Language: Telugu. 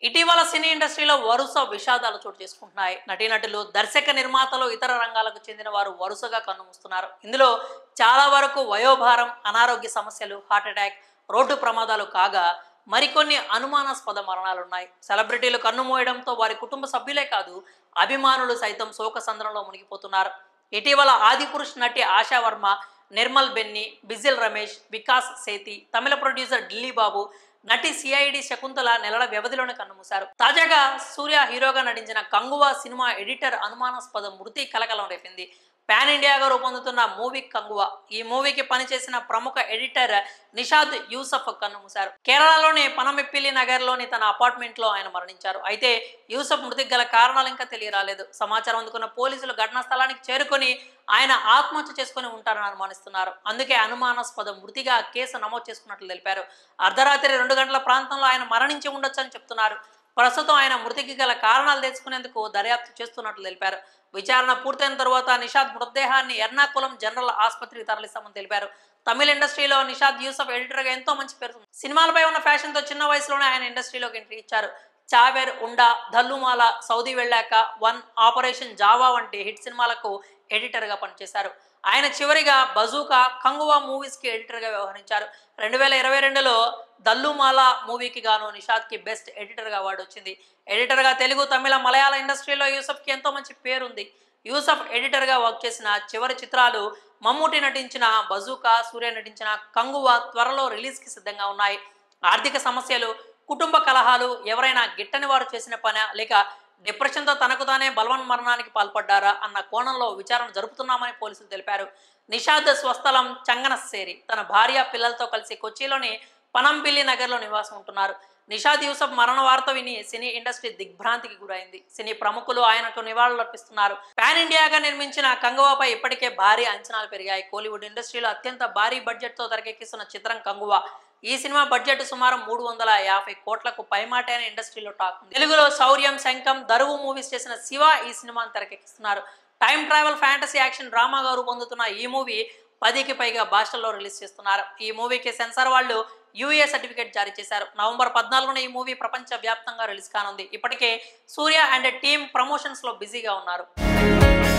ఇటీవల సినీ ఇండస్ట్రీలో వరుస విషాదాలు చోటు చేసుకుంటున్నాయి నటీనటులు దర్శక నిర్మాతలు ఇతర రంగాలకు చెందిన వారు వరుసగా కన్నుమూస్తున్నారు ఇందులో చాలా వరకు వయోభారం అనారోగ్య సమస్యలు హార్ట్ అటాక్ రోడ్డు ప్రమాదాలు కాగా మరికొన్ని అనుమానాస్పద మరణాలున్నాయి సెలబ్రిటీలు కన్నుమూయడంతో వారి కుటుంబ సభ్యులే కాదు అభిమానులు సైతం శోకసంద్రంలో మునిగిపోతున్నారు ఇటీవల ఆదిపురుష్ నటి ఆశా వర్మ నిర్మల్ బెన్ని బిజిల్ రమేష్ వికాస్ సేతి తమిళ ప్రొడ్యూసర్ ఢిల్లీ బాబు నటి సిఐడి శకుంతల నెలల వ్యవధిలోనే కన్నుమూశారు తాజాగా సూర్య హీరోగా నటించిన కంగువా సినిమా ఎడిటర్ అనుమానాస్పద మృతి కలకలం రేపింది పాన్ ఇండియాగా రూపొందుతున్న మూవీ కంగువా ఈ మూవీకి పనిచేసిన ప్రముఖ ఎడిటర్ నిషాద్ యూసఫ్ కన్నుమూశారు కేరళలోని పనమెప్పిలి నగర్లోని తన అపార్ట్మెంట్ లో ఆయన మరణించారు అయితే యూసఫ్ మృతికి గల కారణాలు ఇంకా తెలియరాలేదు సమాచారం అందుకున్న పోలీసులు ఘటనా స్థలానికి చేరుకొని ఆయన ఆత్మహత్య చేసుకుని ఉంటారని అనుమానిస్తున్నారు అందుకే అనుమానాస్పద మృతిగా కేసు నమోదు చేసుకున్నట్లు తెలిపారు అర్ధరాత్రి రెండు గంటల ప్రాంతంలో ఆయన మరణించి ఉండొచ్చని చెప్తున్నారు ప్రస్తుతం ఆయన మృతికి గల కారణాలు తెలుసుకునేందుకు దర్యాప్తు చేస్తున్నట్లు తెలిపారు విచారణ పూర్తయిన తరువాత నిషాద్ మృతదేహాన్ని ఎర్నాకుళం జనరల్ ఆసుపత్రికి తరలిస్తామని తెలిపారు తమిళ ఇండస్ట్రీలో నిషాద్ యూసఫ్ ఎడిటర్గా ఎంతో మంచి పేరు ఉంది. సినిమాలపై ఉన్న ఫ్యాషన్తో చిన్న వయసులోనే ఆయన ఇండస్ట్రీలోకి ఎంట్రీ ఇచ్చారు చావేర్ ఉండా ధల్లుమాల సౌదీ వెళ్ళాక వన్ ఆపరేషన్ జావా వంటి హిట్ సినిమాలకు ఎడిటర్గా పనిచేశారు ఆయన చివరిగా బజూకా కంగువా మూవీస్కి ఎడిటర్గా వ్యవహరించారు రెండు వేల ఇరవై రెండులో దల్లుమాల మూవీకి గాను నిషాద్కి బెస్ట్ ఎడిటర్గా అవార్డు వచ్చింది ఎడిటర్గా తెలుగు తమిళ మలయాళ ఇండస్ట్రీలో యూసఫ్కి ఎంతో మంచి పేరుంది యూసఫ్ ఎడిటర్గా వర్క్ చేసిన చివరి చిత్రాలు మమ్మూటి నటించిన బజూకా సూర్య నటించిన కంగువా త్వరలో రిలీజ్కి సిద్ధంగా ఉన్నాయి ఆర్థిక సమస్యలు కుటుంబ కలహాలు ఎవరైనా గిట్టని వారు చేసిన పని లేక డిప్రెషన్తో తనకు తానే బలవన్ మరణానికి పాల్పడ్డారా అన్న కోణంలో విచారణ జరుపుతున్నామని పోలీసులు తెలిపారు నిషాద్ స్వస్థలం చంగనస్సేరి తన భార్య పిల్లలతో కలిసి కొచ్చిలోని పనంపిల్లి నగర్లో నివాసం ఉంటున్నారు నిషాద్ యూసఫ్ మరణ వార్త విని సినీ ఇండస్ట్రీ దిగ్భ్రాంతికి గురైంది సినీ ప్రముఖులు ఆయనకు నివాళులర్పిస్తున్నారు పాన్ ఇండియాగా నిర్మించిన కంగువాపై ఇప్పటికే భారీ అంచనాలు పెరిగాయి కోలీవుడ్ ఇండస్ట్రీలో అత్యంత భారీ బడ్జెట్ తో తెరకెక్కిస్తున్న చిత్రం కంగువా ఈ సినిమా బడ్జెట్ సుమారు మూడు వందల యాభై కోట్లకు పైమాట అయిన ఇండస్ట్రీలో టాక్ ఉంది. తెలుగులో శౌర్యం శంఖం దరువు మూవీస్ చేసిన శివ ఈ సినిమాను తెరకెక్కిస్తున్నారు టైం ట్రావెల్ ఫ్యాంటసీ యాక్షన్ డ్రామాగా రూపొందుతున్న ఈ మూవీ పదికి పైగా భాషల్లో రిలీజ్ చేస్తున్నారు ఈ మూవీకి సెన్సార్ వాళ్ళు యూఏ సర్టిఫికేట్ జారీ చేశారు నవంబర్ పద్నాలుగున ఈ మూవీ ప్రపంచ వ్యాప్తంగా రిలీజ్ కానుంది ఇప్పటికే సూర్య అండ్ టీమ్ ప్రమోషన్స్ లో బిజీగా ఉన్నారు